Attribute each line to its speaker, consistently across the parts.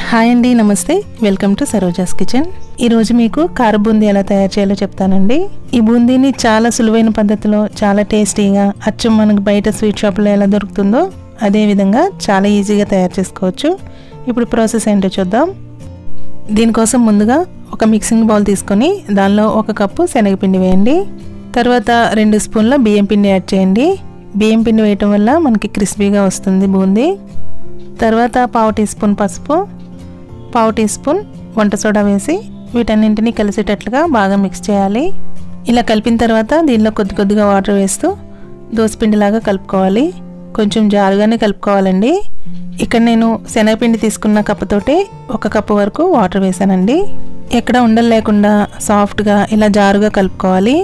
Speaker 1: hi అండి నమస్తే welcome to Saroja's kitchen ఈరోజు మీకు కార బూందీ ఎలా తయారు చేయాలో చెప్తానండి ఈ బూందీని చాలా సులువైన పద్ధతిలో చాలా టేస్టీగా అచ్చం మనకు బయట స్వీట్ షాప్లో ఎలా దొరుకుతుందో అదే విధంగా చాలా ఈజీగా తయారు చేసుకోవచ్చు ఇప్పుడు ప్రాసెస్ ఏంటో చూద్దాం దీనికోసం ముందుగా ఒక మిక్సింగ్ బౌల్ తీసుకొని దానిలో ఒక కప్పు శనగపిండి వేయండి తర్వాత రెండు స్పూన్ల బియ్యం పిండి యాడ్ చేయండి బియ్యం పిండి వేయటం వల్ల మనకి క్రిస్పీగా వస్తుంది బూందీ తర్వాత పావు టీ స్పూన్ పసుపు పావు టీ స్పూన్ వంట సోడా వేసి వీటన్నింటినీ కలిసేటట్లుగా బాగా మిక్స్ చేయాలి ఇలా కలిపిన తర్వాత దీనిలో కొద్ది కొద్దిగా వాటర్ వేస్తూ దోసపిండిలాగా కలుపుకోవాలి కొంచెం జారుగానే కలుపుకోవాలండి ఇక్కడ నేను శనగపిండి తీసుకున్న కప్పుతోటి ఒక కప్పు వరకు వాటర్ వేసానండి ఎక్కడ ఉండలు లేకుండా సాఫ్ట్గా ఇలా జారుగా కలుపుకోవాలి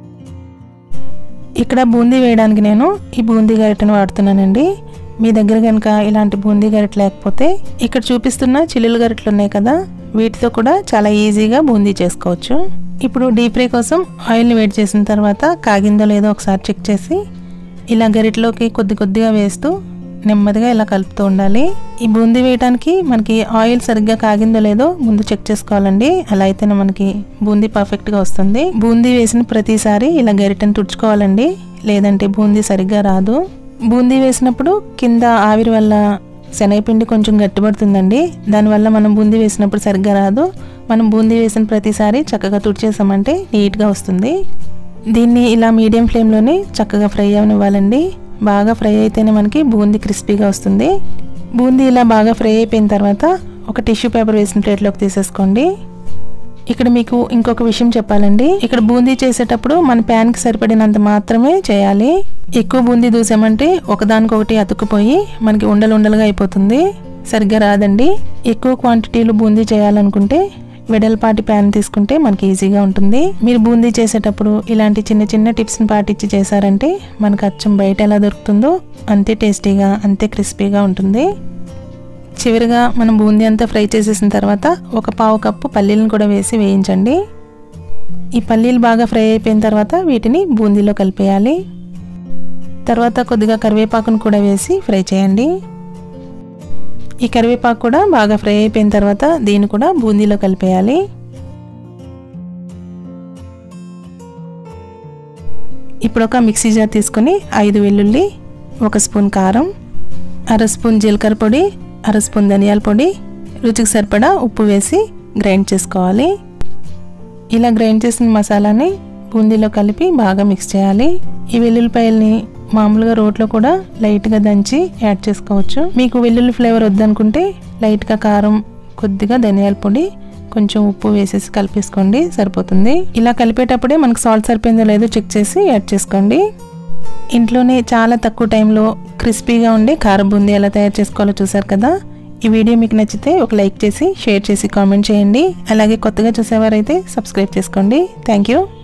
Speaker 1: ఇక్కడ బూందీ వేయడానికి నేను ఈ బూందీ గరిటెను వాడుతున్నానండి మీ దగ్గర కనుక ఇలాంటి బూందీ గరిట లేకపోతే ఇక్కడ చూపిస్తున్న చిల్లులు గరిటలు ఉన్నాయి కదా వీటితో కూడా చాలా ఈజీగా బూందీ చేసుకోవచ్చు ఇప్పుడు డీప్ ఫ్రై కోసం ఆయిల్ని వేడి చేసిన తర్వాత కాగిందో లేదో ఒకసారి చెక్ చేసి ఇలా గరిటలోకి కొద్ది కొద్దిగా వేస్తూ నెమ్మదిగా ఇలా కలుపుతూ ఉండాలి ఈ బూందీ వేయడానికి మనకి ఆయిల్ సరిగ్గా కాగిందో లేదో ముందు చెక్ చేసుకోవాలండి అలా అయితేనే మనకి బూందీ పర్ఫెక్ట్గా వస్తుంది బూందీ వేసిన ప్రతిసారి ఇలా గరిటెను తుడుచుకోవాలండి లేదంటే బూందీ సరిగ్గా రాదు బూందీ వేసినప్పుడు కింద ఆవిరి వల్ల శనగపిండి కొంచెం గట్టిపడుతుందండి దానివల్ల మనం బూందీ వేసినప్పుడు సరిగ్గా రాదు మనం బూందీ వేసిన ప్రతిసారి చక్కగా తుడిచేసామంటే నీట్గా వస్తుంది దీన్ని ఇలా మీడియం ఫ్లేమ్లోనే చక్కగా ఫ్రై అవనివ్వాలండి బాగా ఫ్రై అయితేనే మనకి బూందీ క్రిస్పీగా వస్తుంది బూందీ ఇలా బాగా ఫ్రై అయిపోయిన తర్వాత ఒక టిష్యూ పేపర్ వేసిన ప్లేట్లోకి తీసేసుకోండి ఇక్కడ మీకు ఇంకొక విషయం చెప్పాలండి ఇక్కడ బూందీ చేసేటప్పుడు మన ప్యాన్కి సరిపడినంత మాత్రమే చేయాలి ఎక్కువ బూందీ దూసామంటే ఒకదానికొకటి అతుక్కుపోయి మనకి ఉండలు ఉండలుగా అయిపోతుంది సరిగ్గా రాదండి ఎక్కువ క్వాంటిటీలో బూందీ చేయాలనుకుంటే వెడల్పాటి ప్యాన్ తీసుకుంటే మనకి ఈజీగా ఉంటుంది మీరు బూందీ చేసేటప్పుడు ఇలాంటి చిన్న చిన్న టిప్స్ని పాటించి చేశారంటే మనకు అచ్చం బయట ఎలా దొరుకుతుందో అంతే టేస్టీగా అంతే క్రిస్పీగా ఉంటుంది చివరిగా మనం బూందీ అంతా ఫ్రై చేసేసిన తర్వాత ఒక పావు కప్పు పల్లీలను కూడా వేసి వేయించండి ఈ పల్లీలు బాగా ఫ్రై అయిపోయిన తర్వాత వీటిని బూందీలో కలిపేయాలి తర్వాత కొద్దిగా కరివేపాకును కూడా వేసి ఫ్రై చేయండి ఈ కరివేపాకు కూడా బాగా ఫ్రై అయిపోయిన తర్వాత దీన్ని కూడా బూందీలో కలిపేయాలి ఇప్పుడు ఒక మిక్సీ జార్ తీసుకొని ఐదు వెల్లుల్లి ఒక స్పూన్ కారం అర స్పూన్ జీలకర్ర పొడి అర స్పూన్ ధనియాల పొడి రుచికి సరిపడా ఉప్పు వేసి గ్రైండ్ చేసుకోవాలి ఇలా గ్రైండ్ చేసిన మసాలాని బూందీలో కలిపి బాగా మిక్స్ చేయాలి ఈ వెల్లుల్లిపాయల్ని మామూలుగా రోట్లో కూడా లైట్గా దంచి యాడ్ చేసుకోవచ్చు మీకు వెల్లుల్లి ఫ్లేవర్ వద్దనుకుంటే లైట్గా కారం కొద్దిగా ధనియాల పొడి కొంచెం ఉప్పు వేసేసి కలిపేసుకోండి సరిపోతుంది ఇలా కలిపేటప్పుడే మనకు సాల్ట్ సరిపోయిందో లేదో చెక్ చేసి యాడ్ చేసుకోండి ఇంట్లోనే చాలా తక్కువ టైంలో క్రిస్పీగా ఉండే కారం బూందీ ఎలా తయారు చేసుకోవాలో చూసారు కదా ఈ వీడియో మీకు నచ్చితే ఒక లైక్ చేసి షేర్ చేసి కామెంట్ చేయండి అలాగే కొత్తగా చూసేవారైతే సబ్స్క్రైబ్ చేసుకోండి థ్యాంక్ యూ